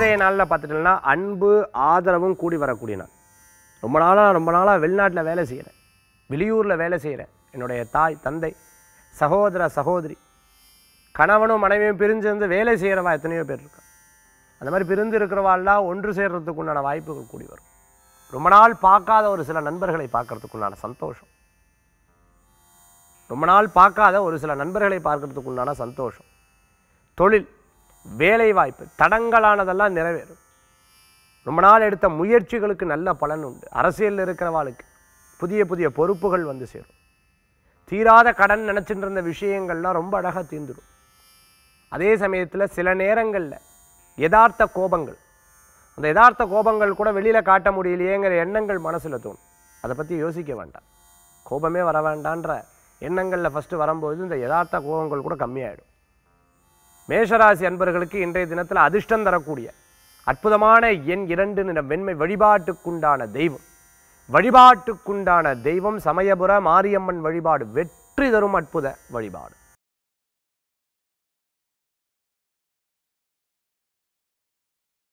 இன்றைய நாளில் பார்த்துட்டோம்னா அன்பு ஆதரவும் கூடி வரக்கூடிய நாள் ரொம்ப நாளாக ரொம்ப நாளாக வெளிநாட்டில் வேலை செய்கிறேன் வெளியூரில் வேலை செய்கிறேன் என்னுடைய தாய் தந்தை சகோதர சகோதரி கணவனும் மனைவியும் பிரிஞ்சு வந்து வேலை செய்கிறவா எத்தனையோ பேர் இருக்கா அந்த மாதிரி பிரிந்து இருக்கிறவாள்லாம் ஒன்று சேர்றதுக்கு உண்டான வாய்ப்புகள் கூடி வரும் ரொம்ப நாள் பார்க்காத ஒரு சில நண்பர்களை பார்க்கறதுக்கு உண்டான சந்தோஷம் ரொம்ப நாள் பார்க்காத ஒரு சில நண்பர்களை பார்க்கறதுக்கு உண்டான சந்தோஷம் தொழில் வேலை வாய்ப்பு தடங்கலானதெல்லாம் நிறைவேறும் ரொம்ப நாள் எடுத்த முயற்சிகளுக்கு நல்ல பலன் உண்டு அரசியலில் இருக்கிறவாளுக்கு புதிய புதிய பொறுப்புகள் வந்து சேரும் தீராத கடன் நினச்சிட்டு இருந்த விஷயங்கள்லாம் ரொம்ப அழகாக தீர்ந்துடும் அதே சமயத்தில் சில நேரங்களில் யதார்த்த கோபங்கள் அந்த யதார்த்த கோபங்கள் கூட வெளியில் காட்ட முடியலையேங்கிற எண்ணங்கள் மனசில் தோணும் அதை பற்றி யோசிக்க வேண்டாம் கோபமே வர வேண்டான்ற எண்ணங்களில் ஃபஸ்ட்டு வரும்போது இந்த யதார்த்த கோபங்கள் கூட கம்மியாயிடும் மேஷராசி அன்பர்களுக்கு இன்றைய தினத்தில் அதிர்ஷ்டம் தரக்கூடிய அற்புதமான எண் இரண்டு நிற வெண்மை வழிபாட்டுக்குண்டான தெய்வம் வழிபாட்டுக்குண்டான தெய்வம் சமயபுர மாரியம்மன் வழிபாடு வெற்றி தரும் அற்புத வழிபாடு